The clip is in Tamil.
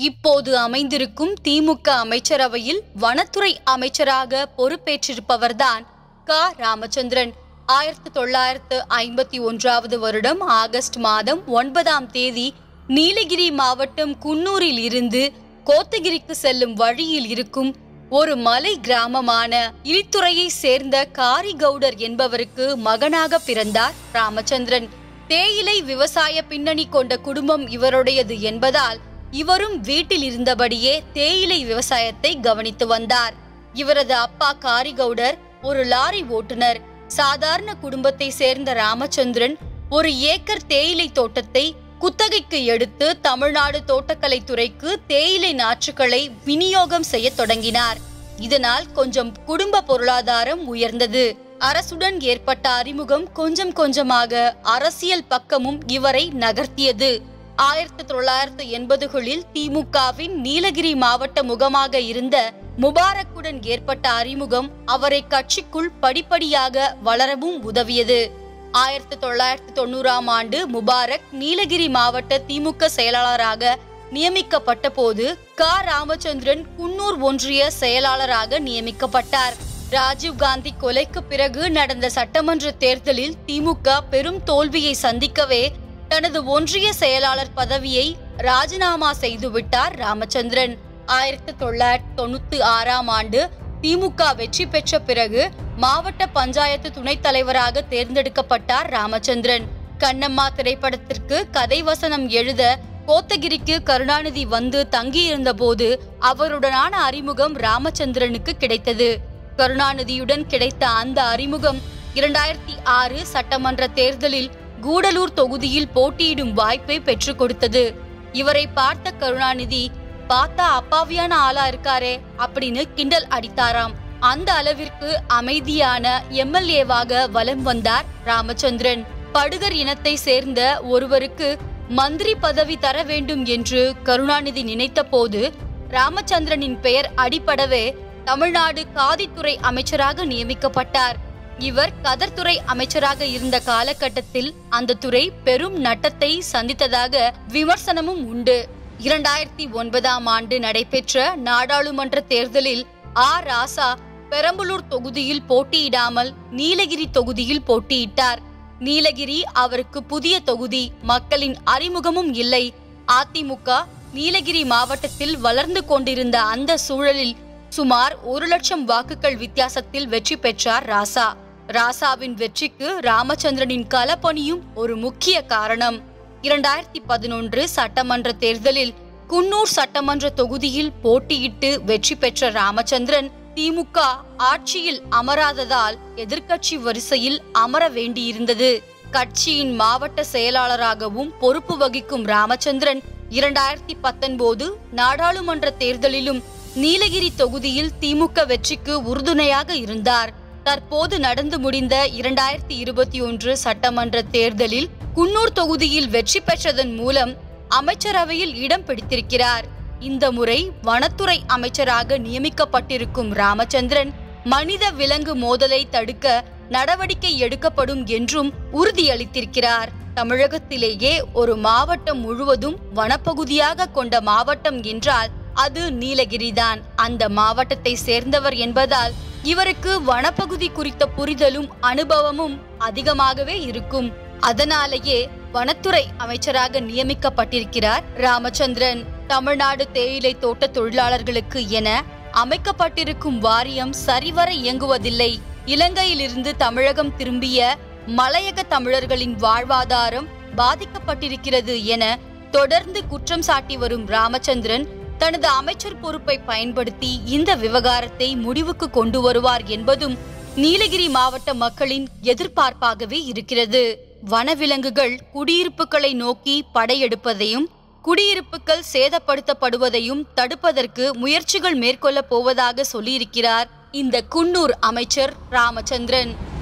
இப்போது அமைந்திருக்கும் திமுக அமைச்சரவையில் வனத்துறை அமைச்சராக பொறுப்பேற்றிருப்பவர்தான் க ராமச்சந்திரன் ஆயிரத்தி தொள்ளாயிரத்து ஐம்பத்தி ஒன்றாவது வருடம் ஆகஸ்ட் மாதம் ஒன்பதாம் தேதி நீலகிரி மாவட்டம் குன்னூரில் இருந்து கோத்தகிரிக்கு செல்லும் வழியில் இருக்கும் ஒரு மலை கிராமமான இலித்துறையை சேர்ந்த காரிகவுடர் என்பவருக்கு மகனாக பிறந்தார் ராமச்சந்திரன் தேயிலை விவசாய பின்னணி கொண்ட குடும்பம் இவருடையது என்பதால் இவரும் வீட்டில் இருந்தபடியே தேயிலை விவசாயத்தை கவனித்து வந்தார் இவரது அப்பா காரிகவுடர் ஒரு லாரி ஓட்டுநர் சாதாரண குடும்பத்தை சேர்ந்த ராமச்சந்திரன் ஒரு ஏக்கர் தேயிலை தோட்டத்தை குத்தகைக்கு எடுத்து தமிழ்நாடு தோட்டக்கலைத்துறைக்கு தேயிலை நாற்றுகளை விநியோகம் செய்ய தொடங்கினார் இதனால் கொஞ்சம் குடும்ப பொருளாதாரம் உயர்ந்தது அரசுடன் ஏற்பட்ட அறிமுகம் கொஞ்சம் கொஞ்சமாக அரசியல் பக்கமும் இவரை நகர்த்தியது ஆயிரத்தி தொள்ளாயிரத்து எண்பதுகளில் திமுகவின் நீலகிரி மாவட்ட முகமாக இருந்த முபாரக்குடன் ஏற்பட்ட அறிமுகம் அவரை கட்சிக்குள் படிப்படியாக வளரவும் உதவியது ஆயிரத்தி தொள்ளாயிரத்தி தொண்ணூறாம் ஆண்டு முபாரக் நீலகிரி மாவட்ட திமுக செயலாளராக நியமிக்கப்பட்ட போது க ராமச்சந்திரன் குன்னூர் ஒன்றிய செயலாளராக நியமிக்கப்பட்டார் ராஜீவ்காந்தி கொலைக்கு பிறகு நடந்த சட்டமன்ற தேர்தலில் திமுக பெரும் தோல்வியை சந்திக்கவே தனது ஒன்றிய செயலாளர் பதவியை ராஜினாமா செய்துவிட்டார் ராமச்சந்திரன் ஆயிரத்தி தொள்ளாயிரத்தி தொண்ணூத்தி ஆறாம் ஆண்டு திமுக வெற்றி பெற்ற பிறகு மாவட்ட பஞ்சாயத்து துணைத் தலைவராக தேர்ந்தெடுக்கப்பட்டார் ராமச்சந்திரன் கண்ணம்மா திரைப்படத்திற்கு கதை வசனம் எழுத கோத்தகிரிக்கு கருணாநிதி வந்து தங்கியிருந்த போது அவருடனான அறிமுகம் ராமச்சந்திரனுக்கு கிடைத்தது கருணாநிதியுடன் கிடைத்த அந்த அறிமுகம் இரண்டாயிரத்தி ஆறு சட்டமன்ற தேர்தலில் கூடலூர் தொகுதியில் போட்டியிடும் வாய்ப்பை பெற்றுக் கொடுத்தது இவரை பார்த்த கருணாநிதி பார்த்தா அப்பாவியான ஆளா இருக்காரே அப்படின்னு கிண்டல் அடித்தாராம் அந்த அளவிற்கு அமைதியான எம்எல்ஏவாக வலம் வந்தார் ராமச்சந்திரன் படுகர் இனத்தை சேர்ந்த ஒருவருக்கு மந்திரி பதவி தர வேண்டும் என்று கருணாநிதி நினைத்த போது ராமச்சந்திரனின் பெயர் அடிபடவே தமிழ்நாடு காதித்துறை அமைச்சராக நியமிக்கப்பட்டார் இவர் கதர்துறை அமைச்சராக இருந்த காலகட்டத்தில் அந்த துறை பெரும் நட்டத்தை சந்தித்ததாக விமர்சனமும் உண்டு இரண்டாயிரத்தி ஒன்பதாம் ஆண்டு நடைபெற்ற நாடாளுமன்ற தேர்தலில் ஆ ராசா பெரம்பலூர் தொகுதியில் போட்டியிடாமல் நீலகிரி தொகுதியில் போட்டியிட்டார் நீலகிரி அவருக்கு புதிய தொகுதி மக்களின் அறிமுகமும் இல்லை அதிமுக நீலகிரி மாவட்டத்தில் வளர்ந்து கொண்டிருந்த அந்த சூழலில் சுமார் ஒரு லட்சம் வாக்குகள் வித்தியாசத்தில் வெற்றி பெற்றார் ராசா ராசாவின் வெற்றிக்கு ராமச்சந்திரனின் களப்பணியும் ஒரு முக்கிய காரணம் இரண்டாயிரத்தி பதினொன்று சட்டமன்ற தேர்தலில் குன்னூர் சட்டமன்ற தொகுதியில் போட்டியிட்டு வெற்றி பெற்ற ராமச்சந்திரன் திமுக ஆட்சியில் அமராததால் எதிர்க்கட்சி வரிசையில் அமர வேண்டியிருந்தது கட்சியின் மாவட்ட செயலாளராகவும் பொறுப்பு வகிக்கும் ராமச்சந்திரன் இரண்டாயிரத்தி பத்தொன்பது நாடாளுமன்ற தேர்தலிலும் நீலகிரி தொகுதியில் திமுக வெற்றிக்கு உறுதுணையாக இருந்தார் தற்போது நடந்து முடிந்த இரண்டாயிரத்தி இருபத்தி ஒன்று சட்டமன்ற தேர்தலில் குன்னூர் தொகுதியில் வெற்றி பெற்றதன் மூலம் அமைச்சரவையில் இடம் பிடித்திருக்கிறார் இந்த முறை வனத்துறை அமைச்சராக நியமிக்கப்பட்டிருக்கும் ராமச்சந்திரன் மனித விலங்கு மோதலை தடுக்க நடவடிக்கை எடுக்கப்படும் என்றும் உறுதியளித்திருக்கிறார் தமிழகத்திலேயே ஒரு மாவட்டம் முழுவதும் வனப்பகுதியாக கொண்ட மாவட்டம் என்றால் அது நீலகிரிதான் அந்த மாவட்டத்தை சேர்ந்தவர் என்பதால் இவருக்கு வனப்பகுதி குறித்த புரிதலும் அனுபவமும் அதிகமாகவே இருக்கும் அதனாலேயே வனத்துறை அமைச்சராக நியமிக்கப்பட்டிருக்கிறார் ராமச்சந்திரன் தமிழ்நாடு தேயிலை தோட்ட தொழிலாளர்களுக்கு என அமைக்கப்பட்டிருக்கும் வாரியம் சரிவர இயங்குவதில்லை இலங்கையிலிருந்து தமிழகம் திரும்பிய மலையக தமிழர்களின் வாழ்வாதாரம் பாதிக்கப்பட்டிருக்கிறது என தொடர்ந்து குற்றம் சாட்டி வரும் ராமச்சந்திரன் தனது அமைச்சர் பொறுப்பை பயன்படுத்தி இந்த விவகாரத்தை முடிவுக்கு கொண்டு வருவார் என்பதும் நீலகிரி மாவட்ட மக்களின் எதிர்பார்ப்பாகவே இருக்கிறது வனவிலங்குகள் குடியிருப்புகளை நோக்கி படையெடுப்பதையும் குடியிருப்புகள் சேதப்படுத்தப்படுவதையும் தடுப்பதற்கு முயற்சிகள் மேற்கொள்ளப் போவதாக சொல்லியிருக்கிறார் இந்த குன்னூர் அமைச்சர் ராமச்சந்திரன்